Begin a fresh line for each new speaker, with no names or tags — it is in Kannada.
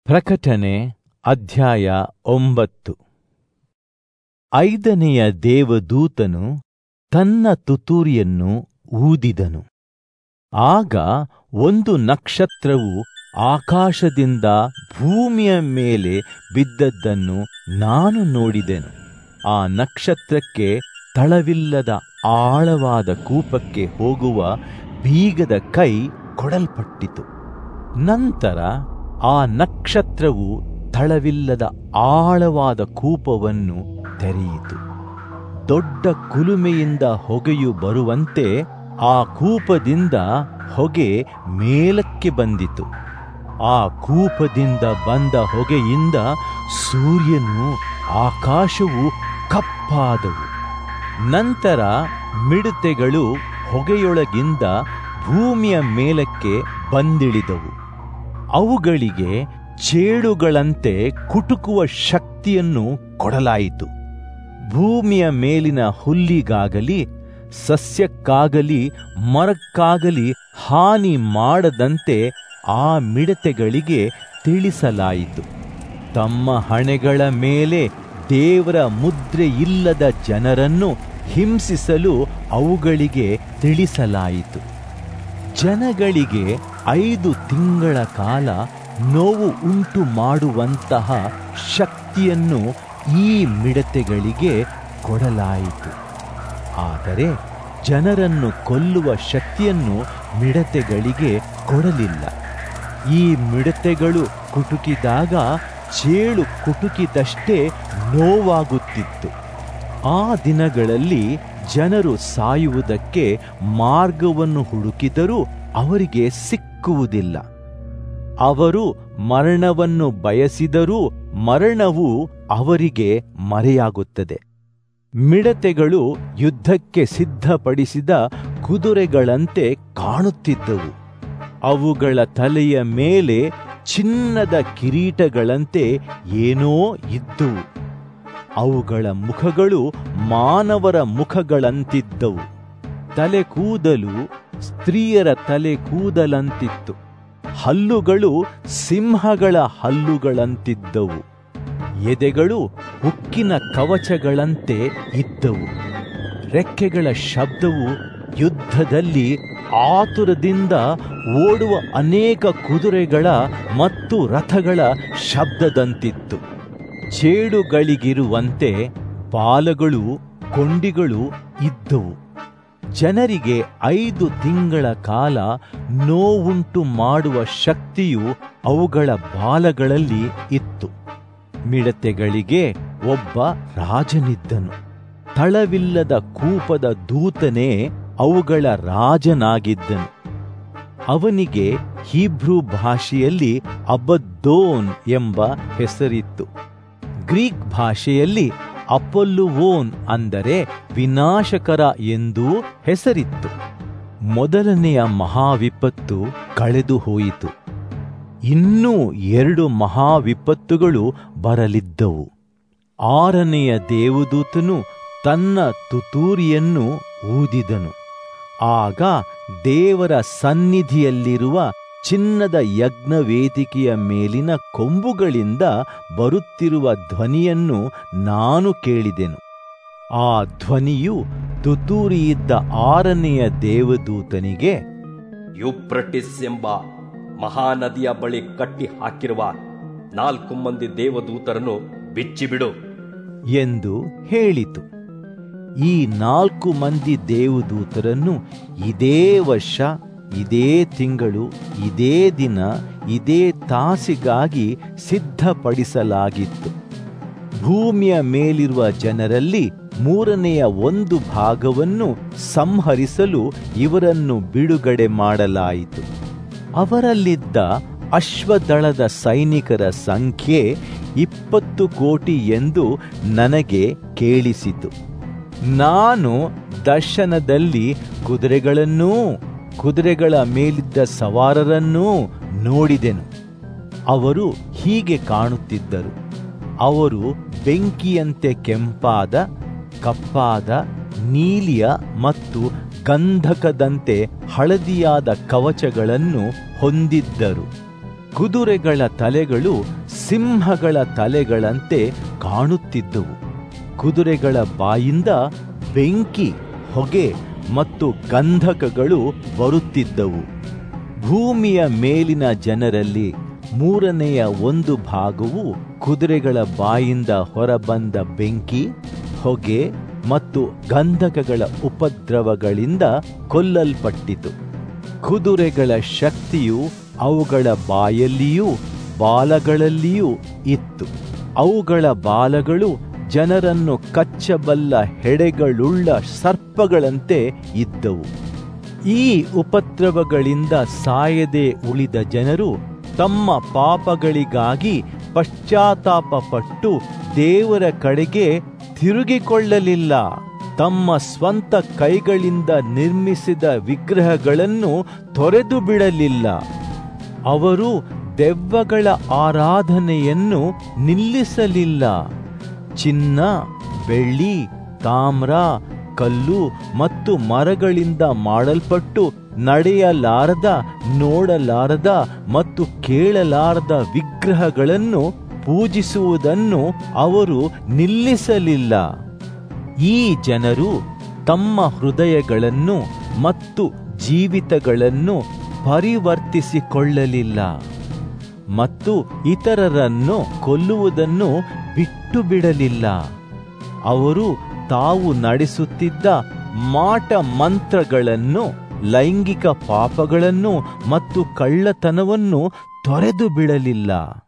ಪ್ರಕಟಣೆ ಅಧ್ಯಾಯ ಒಂಬತ್ತು ಐದನೆಯ ದೇವದೂತನು ತನ್ನ ತುತ್ತೂರಿಯನ್ನು ಊದಿದನು ಆಗ ಒಂದು ನಕ್ಷತ್ರವು ಆಕಾಶದಿಂದ ಭೂಮಿಯ ಮೇಲೆ ಬಿದ್ದದ್ದನ್ನು ನಾನು ನೋಡಿದೆನು ಆ ನಕ್ಷತ್ರಕ್ಕೆ ತಳವಿಲ್ಲದ ಆಳವಾದ ಕೂಪಕ್ಕೆ ಹೋಗುವ ಬೀಗದ ಕೈ ಕೊಡಲ್ಪಟ್ಟಿತು ನಂತರ ಆ ನಕ್ಷತ್ರವು ತಳವಿಲ್ಲದ ಆಳವಾದ ಕೂಪವನ್ನು ತೆರೆಯಿತು ದೊಡ್ಡ ಕುಲುಮೆಯಿಂದ ಹೊಗೆಯು ಬರುವಂತೆ ಆ ಕೂಪದಿಂದ ಹೊಗೆ ಮೇಲಕ್ಕೆ ಬಂದಿತು ಆ ಕೂಪದಿಂದ ಬಂದ ಹೊಗೆಯಿಂದ ಸೂರ್ಯನು ಆಕಾಶವು ಕಪ್ಪಾದವು ನಂತರ ಮಿಡತೆಗಳು ಹೊಗೆಯೊಳಗಿಂದ ಭೂಮಿಯ ಮೇಲಕ್ಕೆ ಬಂದಿಳಿದವು ಅವುಗಳಿಗೆ ಚೇಳುಗಳಂತೆ ಕುಟುಕುವ ಶಕ್ತಿಯನ್ನು ಕೊಡಲಾಯಿತು ಭೂಮಿಯ ಮೇಲಿನ ಹುಲ್ಲಿಗಾಗಲಿ ಸಸ್ಯಕ್ಕಾಗಲಿ ಮರಕ್ಕಾಗಲಿ ಹಾನಿ ಮಾಡದಂತೆ ಆ ಮಿಡತೆಗಳಿಗೆ ತಿಳಿಸಲಾಯಿತು ತಮ್ಮ ಹಣೆಗಳ ಮೇಲೆ ದೇವರ ಮುದ್ರೆ ಇಲ್ಲದ ಜನರನ್ನು ಹಿಂಸಿಸಲು ಅವುಗಳಿಗೆ ತಿಳಿಸಲಾಯಿತು ಜನಗಳಿಗೆ ಐದು ತಿಂಗಳ ಕಾಲ ನೋವು ಉಂಟು ಮಾಡುವಂತಹ ಶಕ್ತಿಯನ್ನು ಈ ಮಿಡತೆಗಳಿಗೆ ಕೊಡಲಾಯಿತು ಆದರೆ ಜನರನ್ನು ಕೊಲ್ಲುವ ಶಕ್ತಿಯನ್ನು ಮಿಡತೆಗಳಿಗೆ ಕೊಡಲಿಲ್ಲ ಈ ಮಿಡತೆಗಳು ಕುಟುಕಿದಾಗ ಚೇಳು ಕುಟುಕಿದಷ್ಟೇ ನೋವಾಗುತ್ತಿತ್ತು ಆ ದಿನಗಳಲ್ಲಿ ಜನರು ಸಾಯುವುದಕ್ಕೆ ಮಾರ್ಗವನ್ನು ಹುಡುಕಿದರೂ ಅವರಿಗೆ ಸಿಕ್ಕುವುದಿಲ್ಲ ಅವರು ಮರಣವನ್ನು ಬಯಸಿದರೂ ಮರಣವು ಅವರಿಗೆ ಮರೆಯಾಗುತ್ತದೆ ಮಿಡತೆಗಳು ಯುದ್ಧಕ್ಕೆ ಸಿದ್ಧಪಡಿಸಿದ ಕುದುರೆಗಳಂತೆ ಕಾಣುತ್ತಿದ್ದವು ಅವುಗಳ ತಲೆಯ ಮೇಲೆ ಚಿನ್ನದ ಕಿರೀಟಗಳಂತೆ ಏನೋ ಇದ್ದುವು ಅವುಗಳ ಮುಖಗಳು ಮಾನವರ ಮುಖಗಳಂತಿದ್ದವು ತಲೆ ಕೂದಲು ಸ್ತ್ರೀಯರ ತಲೆ ಕೂದಲಂತಿತ್ತು ಹಲ್ಲುಗಳು ಸಿಂಹಗಳ ಹಲ್ಲುಗಳಂತಿದ್ದವು ಎದೆಗಳು ಉಕ್ಕಿನ ಕವಚಗಳಂತೆ ಇದ್ದವು ರೆಕ್ಕೆಗಳ ಶಬ್ದವು ಯುದ್ಧದಲ್ಲಿ ಆತುರದಿಂದ ಓಡುವ ಅನೇಕ ಕುದುರೆಗಳ ಮತ್ತು ರಥಗಳ ಶಬ್ದದಂತಿತ್ತು ಚೇಡುಗಳಿಗಿರುವಂತೆ ಬಾಲಗಳು ಕೊಂಡಿಗಳು ಇದ್ದವು ಜನರಿಗೆ ಐದು ತಿಂಗಳ ಕಾಲ ನೋವುಂಟು ಮಾಡುವ ಶಕ್ತಿಯು ಅವುಗಳ ಬಾಲಗಳಲ್ಲಿ ಇತ್ತು ಮಿಡತೆಗಳಿಗೆ ಒಬ್ಬ ರಾಜನಿದ್ದನು ತಳವಿಲ್ಲದ ಕೂಪದ ದೂತನೇ ಅವುಗಳ ರಾಜನಾಗಿದ್ದನು ಅವನಿಗೆ ಹೀಬ್ರೂ ಭಾಷೆಯಲ್ಲಿ ಅಬದ್ದೋನ್ ಎಂಬ ಹೆಸರಿತ್ತು ಗ್ರೀಕ್ ಭಾಷೆಯಲ್ಲಿ ಅಪೊಲ್ಲುವೋನ್ ಅಂದರೆ ವಿನಾಶಕರ ಎಂದೂ ಹೆಸರಿತ್ತು ಮೊದಲನೆಯ ಮಹಾವಿಪತ್ತು ಕಳೆದು ಹೋಯಿತು ಇನ್ನೂ ಎರಡು ಮಹಾವಿಪತ್ತುಗಳು ಬರಲಿದ್ದವು ಆರನೆಯ ದೇವದೂತನು ತನ್ನ ತುತೂರಿಯನ್ನು ಊದಿದನು ಆಗ ದೇವರ ಸನ್ನಿಧಿಯಲ್ಲಿರುವ ಚಿನ್ನದ ಯಜ್ಞವೇದಿಕೆಯ ಮೇಲಿನ ಕೊಂಬುಗಳಿಂದ ಬರುತ್ತಿರುವ ಧ್ವನಿಯನ್ನು ನಾನು ಕೇಳಿದೆನು ಆ ಧ್ವನಿಯು ತುತೂರಿಯಿದ್ದ ಆರನೆಯ ದೇವದೂತನಿಗೆ
ಯುಪ್ರಟಿಸ್ ಎಂಬ ಮಹಾನದಿಯ ಬಳಿ ಕಟ್ಟಿ ಹಾಕಿರುವ ನಾಲ್ಕು ಮಂದಿ ದೇವದೂತರನ್ನು ಬಿಚ್ಚಿಬಿಡು
ಎಂದು ಹೇಳಿತು ಈ ನಾಲ್ಕು ಮಂದಿ ದೇವದೂತರನ್ನು ಇದೇ ವರ್ಷ ಇದೇ ತಿಂಗಳು ಇದೇ ದಿನ ಇದೇ ತಾಸಿಗಾಗಿ ಸಿದ್ಧಪಡಿಸಲಾಗಿತ್ತು ಭೂಮಿಯ ಮೇಲಿರುವ ಜನರಲ್ಲಿ ಮೂರನೆಯ ಒಂದು ಭಾಗವನ್ನು ಸಂಹರಿಸಲು ಇವರನ್ನು ಬಿಡುಗಡೆ ಮಾಡಲಾಯಿತು ಅವರಲ್ಲಿದ್ದ ಅಶ್ವದಳದ ಸೈನಿಕರ ಸಂಖ್ಯೆ ಇಪ್ಪತ್ತು ಕೋಟಿ ಎಂದು ನನಗೆ ಕೇಳಿಸಿತು ನಾನು ದರ್ಶನದಲ್ಲಿ ಕುದುರೆಗಳನ್ನೂ ಕುದುರೆಗಳ ಮೇಲಿದ್ದ ಸವಾರರನ್ನೂ ನೋಡಿದೆನು ಅವರು ಹೀಗೆ ಕಾಣುತ್ತಿದ್ದರು ಅವರು ಬೆಂಕಿಯಂತೆ ಕೆಂಪಾದ ಕಪ್ಪಾದ ನೀಲಿಯ ಮತ್ತು ಗಂಧಕದಂತೆ ಹಳದಿಯಾದ ಕವಚಗಳನ್ನು ಹೊಂದಿದ್ದರು ಕುದುರೆಗಳ ತಲೆಗಳು ಸಿಂಹಗಳ ತಲೆಗಳಂತೆ ಕಾಣುತ್ತಿದ್ದವು ಕುದುರೆಗಳ ಬಾಯಿಂದ ಬೆಂಕಿ ಹೊಗೆ ಮತ್ತು ಗಂಧಕಗಳು ಬರುತ್ತಿದ್ದವು ಭೂಮಿಯ ಮೇಲಿನ ಜನರಲ್ಲಿ ಮೂರನೆಯ ಒಂದು ಭಾಗವು ಕುದುರೆಗಳ ಬಾಯಿಂದ ಹೊರಬಂದ ಬೆಂಕಿ ಹೊಗೆ ಮತ್ತು ಗಂಧಕಗಳ ಉಪದ್ರವಗಳಿಂದ ಕೊಲ್ಲಲ್ಪಟ್ಟಿತು ಕುದುರೆಗಳ ಶಕ್ತಿಯು ಅವುಗಳ ಬಾಯಲ್ಲಿಯೂ ಬಾಲಗಳಲ್ಲಿಯೂ ಇತ್ತು ಅವುಗಳ ಬಾಲಗಳು ಜನರನ್ನು ಕಚ್ಚಬಲ್ಲ ಹೆಡೆಗಳುಳ್ಳ ಸರ್ಪಗಳಂತೆ ಇದ್ದವು ಈ ಉಪದ್ರವಗಳಿಂದ ಸಾಯದೆ ಉಳಿದ ಜನರು ತಮ್ಮ ಪಾಪಗಳಿಗಾಗಿ ಪಶ್ಚಾತ್ತಾಪಪಟ್ಟು ದೇವರ ಕಡೆಗೆ ತಿರುಗಿಕೊಳ್ಳಲಿಲ್ಲ ತಮ್ಮ ಸ್ವಂತ ಕೈಗಳಿಂದ ನಿರ್ಮಿಸಿದ ವಿಗ್ರಹಗಳನ್ನು ತೊರೆದು ಬಿಡಲಿಲ್ಲ ಅವರು ದೆವ್ವಗಳ ಆರಾಧನೆಯನ್ನು ನಿಲ್ಲಿಸಲಿಲ್ಲ ಚಿನ್ನ ಬೆಳ್ಳಿ ತಾಮ್ರ ಕಲ್ಲು ಮತ್ತು ಮರಗಳಿಂದ ಮಾಡಲ್ಪಟ್ಟು ನಡೆಯಲಾರದ ನೋಡಲಾರದ ಮತ್ತು ಕೇಳಲಾರದ ವಿಗ್ರಹಗಳನ್ನು ಪೂಜಿಸುವುದನ್ನು ಅವರು ನಿಲ್ಲಿಸಲಿಲ್ಲ ಈ ಜನರು ತಮ್ಮ ಹೃದಯಗಳನ್ನು ಮತ್ತು ಜೀವಿತಗಳನ್ನು ಪರಿವರ್ತಿಸಿಕೊಳ್ಳಲಿಲ್ಲ ಮತ್ತು ಇತರರನ್ನು ಕೊಲ್ಲುವುದನ್ನು ಬಿಟ್ಟು ಬಿಡಲಿಲ್ಲ ಅವರು ತಾವು ನಡೆಸುತ್ತಿದ್ದ ಮಾಟ ಮಂತ್ರಗಳನ್ನು ಲೈಂಗಿಕ ಪಾಪಗಳನ್ನು ಮತ್ತು ಕಳ್ಳತನವನ್ನು ತೊರೆದು ಬಿಡಲಿಲ್ಲ